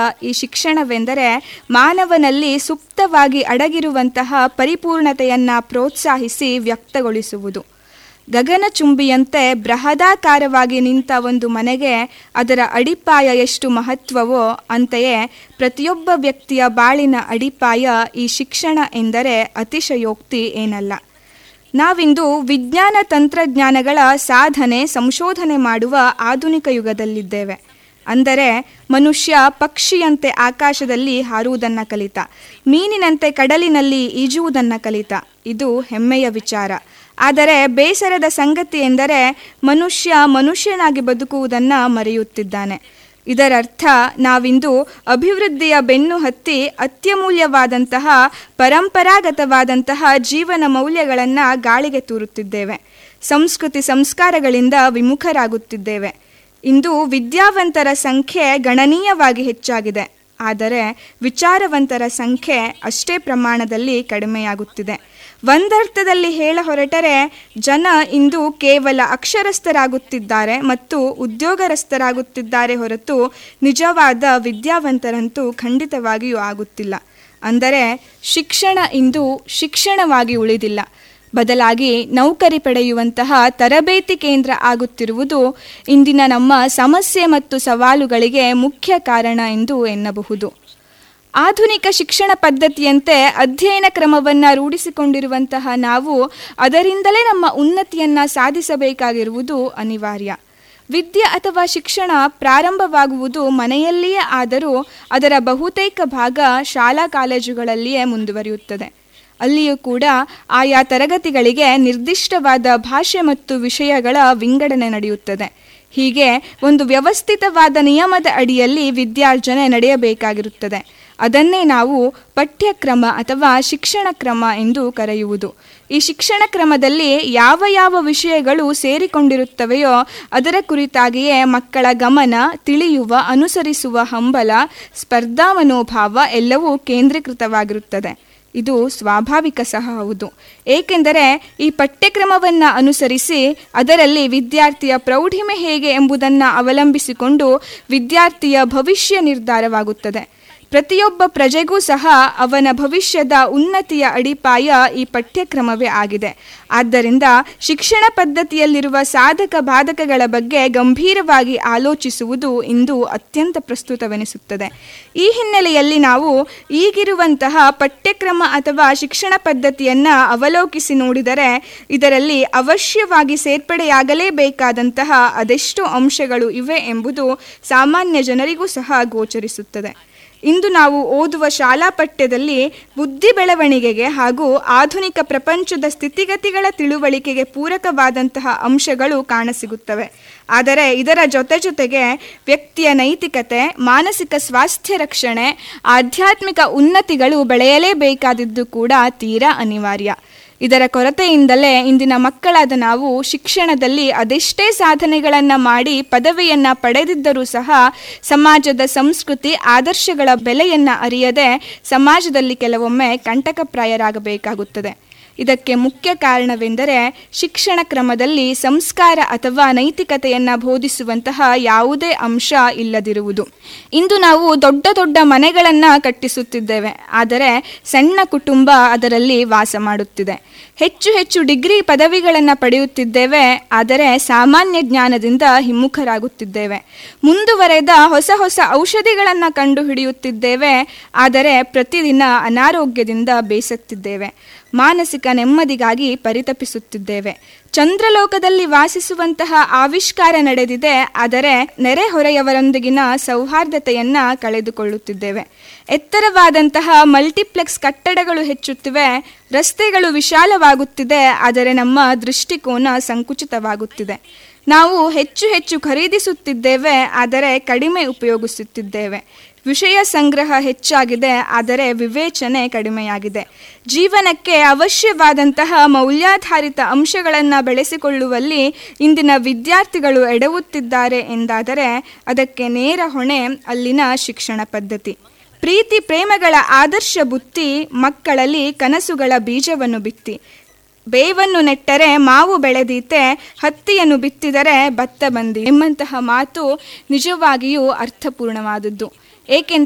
ಈ ಶಿಕ್ಷಣವೆಂದರೆ ಮಾನವನಲ್ಲಿ ಸುಪ್ತವಾಗಿ ಅಡಗಿರುವಂತಹ ಪರಿಪೂರ್ಣತೆಯನ್ನು ಪ್ರೋತ್ಸಾಹಿಸಿ ವ್ಯಕ್ತಗೊಳಿಸುವುದು ಗಗನಚುಂಬಿಯಂತೆ ಬೃಹದಾಕಾರವಾಗಿ ನಿಂತ ಒಂದು ಮನೆಗೆ ಅದರ ಅಡಿಪಾಯ ಎಷ್ಟು ಮಹತ್ವವೋ ಅಂತೆಯೇ ಪ್ರತಿಯೊಬ್ಬ ವ್ಯಕ್ತಿಯ ಬಾಳಿನ ಅಡಿಪಾಯ ಈ ಶಿಕ್ಷಣ ಎಂದರೆ ಅತಿಶಯೋಕ್ತಿ ಏನಲ್ಲ ನಾವಿಂದು ವಿಜ್ಞಾನ ತಂತ್ರಜ್ಞಾನಗಳ ಸಾಧನೆ ಸಂಶೋಧನೆ ಮಾಡುವ ಆಧುನಿಕ ಯುಗದಲ್ಲಿದ್ದೇವೆ ಅಂದರೆ ಮನುಷ್ಯ ಪಕ್ಷಿಯಂತೆ ಆಕಾಶದಲ್ಲಿ ಹಾರುವುದನ್ನು ಕಲಿತ ಮೀನಿನಂತೆ ಕಡಲಿನಲ್ಲಿ ಈಜುವುದನ್ನು ಕಲಿತ ಇದು ಹೆಮ್ಮೆಯ ವಿಚಾರ ಆದರೆ ಬೇಸರದ ಸಂಗತಿ ಎಂದರೆ ಮನುಷ್ಯ ಮನುಷ್ಯನಾಗಿ ಬದುಕುವುದನ್ನು ಮರೆಯುತ್ತಿದ್ದಾನೆ ಇದರರ್ಥ ನಾವಿಂದು ಅಭಿವೃದ್ಧಿಯ ಬೆನ್ನು ಹತ್ತಿ ಅತ್ಯಮೂಲ್ಯವಾದಂತಹ ಪರಂಪರಾಗತವಾದಂತಹ ಜೀವನ ಮೌಲ್ಯಗಳನ್ನು ಗಾಳಿಗೆ ತೂರುತ್ತಿದ್ದೇವೆ ಸಂಸ್ಕೃತಿ ಸಂಸ್ಕಾರಗಳಿಂದ ವಿಮುಖರಾಗುತ್ತಿದ್ದೇವೆ ಇಂದು ವಿದ್ಯಾವಂತರ ಸಂಖ್ಯೆ ಗಣನೀಯವಾಗಿ ಹೆಚ್ಚಾಗಿದೆ ಆದರೆ ವಿಚಾರವಂತರ ಸಂಖ್ಯೆ ಅಷ್ಟೇ ಪ್ರಮಾಣದಲ್ಲಿ ಕಡಿಮೆಯಾಗುತ್ತಿದೆ ಒಂದರ್ಥದಲ್ಲಿ ಹೇಳ ಹೊರಟರೆ ಜನ ಇಂದು ಕೇವಲ ಅಕ್ಷರಸ್ಥರಾಗುತ್ತಿದ್ದಾರೆ ಮತ್ತು ಉದ್ಯೋಗರಸ್ಥರಾಗುತ್ತಿದ್ದಾರೆ ಹೊರತು ನಿಜವಾದ ವಿದ್ಯಾವಂತರಂತೂ ಖಂಡಿತವಾಗಿಯೂ ಆಗುತ್ತಿಲ್ಲ ಅಂದರೆ ಶಿಕ್ಷಣ ಇಂದು ಶಿಕ್ಷಣವಾಗಿ ಉಳಿದಿಲ್ಲ ಬದಲಾಗಿ ನೌಕರಿ ಪಡೆಯುವಂತಹ ತರಬೇತಿ ಕೇಂದ್ರ ಆಗುತ್ತಿರುವುದು ಇಂದಿನ ನಮ್ಮ ಸಮಸ್ಯೆ ಮತ್ತು ಸವಾಲುಗಳಿಗೆ ಮುಖ್ಯ ಕಾರಣ ಎಂದು ಎನ್ನಬಹುದು ಆಧುನಿಕ ಶಿಕ್ಷಣ ಪದ್ಧತಿಯಂತೆ ಅಧ್ಯಯನ ಕ್ರಮವನ್ನು ರೂಢಿಸಿಕೊಂಡಿರುವಂತಹ ನಾವು ಅದರಿಂದಲೇ ನಮ್ಮ ಉನ್ನತಿಯನ್ನು ಸಾಧಿಸಬೇಕಾಗಿರುವುದು ಅನಿವಾರ್ಯ ವಿದ್ಯೆ ಅಥವಾ ಶಿಕ್ಷಣ ಪ್ರಾರಂಭವಾಗುವುದು ಮನೆಯಲ್ಲಿಯೇ ಆದರೂ ಅದರ ಬಹುತೇಕ ಭಾಗ ಶಾಲಾ ಕಾಲೇಜುಗಳಲ್ಲಿಯೇ ಮುಂದುವರಿಯುತ್ತದೆ ಅಲ್ಲಿಯೂ ಕೂಡ ಆಯಾ ತರಗತಿಗಳಿಗೆ ನಿರ್ದಿಷ್ಟವಾದ ಭಾಷೆ ಮತ್ತು ವಿಷಯಗಳ ವಿಂಗಡಣೆ ನಡೆಯುತ್ತದೆ ಹೀಗೆ ಒಂದು ವ್ಯವಸ್ಥಿತವಾದ ನಿಯಮದ ಅಡಿಯಲ್ಲಿ ವಿದ್ಯಾರ್ಜನೆ ನಡೆಯಬೇಕಾಗಿರುತ್ತದೆ ಅದನ್ನೇ ನಾವು ಪಠ್ಯಕ್ರಮ ಅಥವಾ ಶಿಕ್ಷಣ ಕ್ರಮ ಎಂದು ಕರೆಯುವುದು ಈ ಶಿಕ್ಷಣ ಕ್ರಮದಲ್ಲಿ ಯಾವ ಯಾವ ವಿಷಯಗಳು ಸೇರಿಕೊಂಡಿರುತ್ತವೆಯೋ ಅದರ ಕುರಿತಾಗಿಯೇ ಮಕ್ಕಳ ಗಮನ ತಿಳಿಯುವ ಅನುಸರಿಸುವ ಹಂಬಲ ಸ್ಪರ್ಧಾ ಮನೋಭಾವ ಎಲ್ಲವೂ ಕೇಂದ್ರೀಕೃತವಾಗಿರುತ್ತದೆ ಇದು ಸ್ವಾಭಾವಿಕ ಸಹ ಹೌದು ಏಕೆಂದರೆ ಈ ಪಠ್ಯಕ್ರಮವನ್ನು ಅನುಸರಿಸಿ ಅದರಲ್ಲಿ ವಿದ್ಯಾರ್ಥಿಯ ಪ್ರೌಢಿಮೆ ಹೇಗೆ ಎಂಬುದನ್ನು ಅವಲಂಬಿಸಿಕೊಂಡು ವಿದ್ಯಾರ್ಥಿಯ ಭವಿಷ್ಯ ನಿರ್ಧಾರವಾಗುತ್ತದೆ ಪ್ರತಿಯೊಬ್ಬ ಪ್ರಜೆಗೂ ಸಹ ಅವನ ಭವಿಷ್ಯದ ಉನ್ನತಿಯ ಅಡಿಪಾಯ ಈ ಪಠ್ಯಕ್ರಮವೇ ಆಗಿದೆ ಆದ್ದರಿಂದ ಶಿಕ್ಷಣ ಪದ್ಧತಿಯಲ್ಲಿರುವ ಸಾಧಕ ಬಾಧಕಗಳ ಬಗ್ಗೆ ಗಂಭೀರವಾಗಿ ಆಲೋಚಿಸುವುದು ಇಂದು ಅತ್ಯಂತ ಪ್ರಸ್ತುತವೆನಿಸುತ್ತದೆ ಈ ಹಿನ್ನೆಲೆಯಲ್ಲಿ ನಾವು ಈಗಿರುವಂತಹ ಪಠ್ಯಕ್ರಮ ಅಥವಾ ಶಿಕ್ಷಣ ಪದ್ಧತಿಯನ್ನು ಅವಲೋಕಿಸಿ ನೋಡಿದರೆ ಇದರಲ್ಲಿ ಅವಶ್ಯವಾಗಿ ಸೇರ್ಪಡೆಯಾಗಲೇಬೇಕಾದಂತಹ ಅದೆಷ್ಟು ಅಂಶಗಳು ಇವೆ ಎಂಬುದು ಸಾಮಾನ್ಯ ಜನರಿಗೂ ಸಹ ಗೋಚರಿಸುತ್ತದೆ ಇಂದು ನಾವು ಓದುವ ಶಾಲಾ ಪಠ್ಯದಲ್ಲಿ ಬುದ್ಧಿ ಬೆಳವಣಿಗೆಗೆ ಹಾಗೂ ಆಧುನಿಕ ಪ್ರಪಂಚದ ಸ್ಥಿತಿಗತಿಗಳ ತಿಳುವಳಿಕೆಗೆ ಪೂರಕವಾದಂತಹ ಅಂಶಗಳು ಕಾಣಸಿಗುತ್ತವೆ ಆದರೆ ಇದರ ಜೊತೆ ಜೊತೆಗೆ ವ್ಯಕ್ತಿಯ ನೈತಿಕತೆ ಮಾನಸಿಕ ಸ್ವಾಸ್ಥ್ಯ ರಕ್ಷಣೆ ಆಧ್ಯಾತ್ಮಿಕ ಉನ್ನತಿಗಳು ಬೆಳೆಯಲೇಬೇಕಾದದ್ದು ಕೂಡ ತೀರಾ ಅನಿವಾರ್ಯ ಇದರ ಕೊರತೆಯಿಂದಲೇ ಇಂದಿನ ಮಕ್ಕಳಾದ ನಾವು ಶಿಕ್ಷಣದಲ್ಲಿ ಅದೆಷ್ಟೇ ಸಾಧನೆಗಳನ್ನು ಮಾಡಿ ಪದವಿಯನ್ನು ಪಡೆದಿದ್ದರೂ ಸಹ ಸಮಾಜದ ಸಂಸ್ಕೃತಿ ಆದರ್ಶಗಳ ಬೆಲೆಯನ್ನು ಅರಿಯದೆ ಸಮಾಜದಲ್ಲಿ ಕೆಲವೊಮ್ಮೆ ಕಂಟಕಪ್ರಾಯರಾಗಬೇಕಾಗುತ್ತದೆ ಇದಕ್ಕೆ ಮುಖ್ಯ ಕಾರಣವೆಂದರೆ ಶಿಕ್ಷಣ ಕ್ರಮದಲ್ಲಿ ಸಂಸ್ಕಾರ ಅಥವಾ ನೈತಿಕತೆಯನ್ನು ಬೋಧಿಸುವಂತಹ ಯಾವುದೇ ಅಂಶ ಇಲ್ಲದಿರುವುದು ಇಂದು ನಾವು ದೊಡ್ಡ ದೊಡ್ಡ ಮನೆಗಳನ್ನು ಕಟ್ಟಿಸುತ್ತಿದ್ದೇವೆ ಆದರೆ ಸಣ್ಣ ಕುಟುಂಬ ಅದರಲ್ಲಿ ವಾಸ ಮಾಡುತ್ತಿದೆ ಹೆಚ್ಚು ಹೆಚ್ಚು ಡಿಗ್ರಿ ಪದವಿಗಳನ್ನು ಪಡೆಯುತ್ತಿದ್ದೇವೆ ಆದರೆ ಸಾಮಾನ್ಯ ಜ್ಞಾನದಿಂದ ಹಿಮ್ಮುಖರಾಗುತ್ತಿದ್ದೇವೆ ಮುಂದುವರೆದ ಹೊಸ ಹೊಸ ಔಷಧಿಗಳನ್ನು ಕಂಡುಹಿಡಿಯುತ್ತಿದ್ದೇವೆ ಆದರೆ ಪ್ರತಿದಿನ ಅನಾರೋಗ್ಯದಿಂದ ಬೇಸತ್ತಿದ್ದೇವೆ ಮಾನಸಿಕ ನೆಮ್ಮದಿಗಾಗಿ ಪರಿತಪಿಸುತ್ತಿದ್ದೇವೆ ಚಂದ್ರಲೋಕದಲ್ಲಿ ವಾಸಿಸುವಂತಹ ಆವಿಷ್ಕಾರ ನಡೆದಿದೆ ಆದರೆ ನೆರೆಹೊರೆಯವರೊಂದಿಗಿನ ಸೌಹಾರ್ದತೆಯನ್ನು ಕಳೆದುಕೊಳ್ಳುತ್ತಿದ್ದೇವೆ ಎತ್ತರವಾದಂತಹ ಮಲ್ಟಿಪ್ಲೆಕ್ಸ್ ಕಟ್ಟಡಗಳು ಹೆಚ್ಚುತ್ತಿವೆ ರಸ್ತೆಗಳು ವಿಶಾಲವಾಗುತ್ತಿದೆ ಆದರೆ ನಮ್ಮ ದೃಷ್ಟಿಕೋನ ಸಂಕುಚಿತವಾಗುತ್ತಿದೆ ನಾವು ಹೆಚ್ಚು ಹೆಚ್ಚು ಖರೀದಿಸುತ್ತಿದ್ದೇವೆ ಆದರೆ ಕಡಿಮೆ ಉಪಯೋಗಿಸುತ್ತಿದ್ದೇವೆ ವಿಷಯ ಸಂಗ್ರಹ ಹೆಚ್ಚಾಗಿದೆ ಆದರೆ ವಿವೇಚನೆ ಕಡಿಮೆಯಾಗಿದೆ ಜೀವನಕ್ಕೆ ಅವಶ್ಯವಾದಂತಹ ಮೌಲ್ಯಾಧಾರಿತ ಅಂಶಗಳನ್ನು ಬೆಳೆಸಿಕೊಳ್ಳುವಲ್ಲಿ ಇಂದಿನ ವಿದ್ಯಾರ್ಥಿಗಳು ಎಡವುತ್ತಿದ್ದಾರೆ ಎಂದಾದರೆ ಅದಕ್ಕೆ ನೇರ ಹೊಣೆ ಅಲ್ಲಿನ ಶಿಕ್ಷಣ ಪದ್ಧತಿ ಪ್ರೀತಿ ಪ್ರೇಮಗಳ ಆದರ್ಶ ಬುತ್ತಿ ಮಕ್ಕಳಲ್ಲಿ ಕನಸುಗಳ ಬೀಜವನ್ನು ಬಿತ್ತಿ ಬೇವನ್ನು ನೆಟ್ಟರೆ ಮಾವು ಬೆಳೆದೀತೆ ಹತ್ತಿಯನ್ನು ಬಿತ್ತಿದರೆ ಭತ್ತ ಬಂದಿ ಎಂಬಂತಹ ಮಾತು ನಿಜವಾಗಿಯೂ ಅರ್ಥಪೂರ್ಣವಾದದ್ದು ಏಕೆಂದರೆ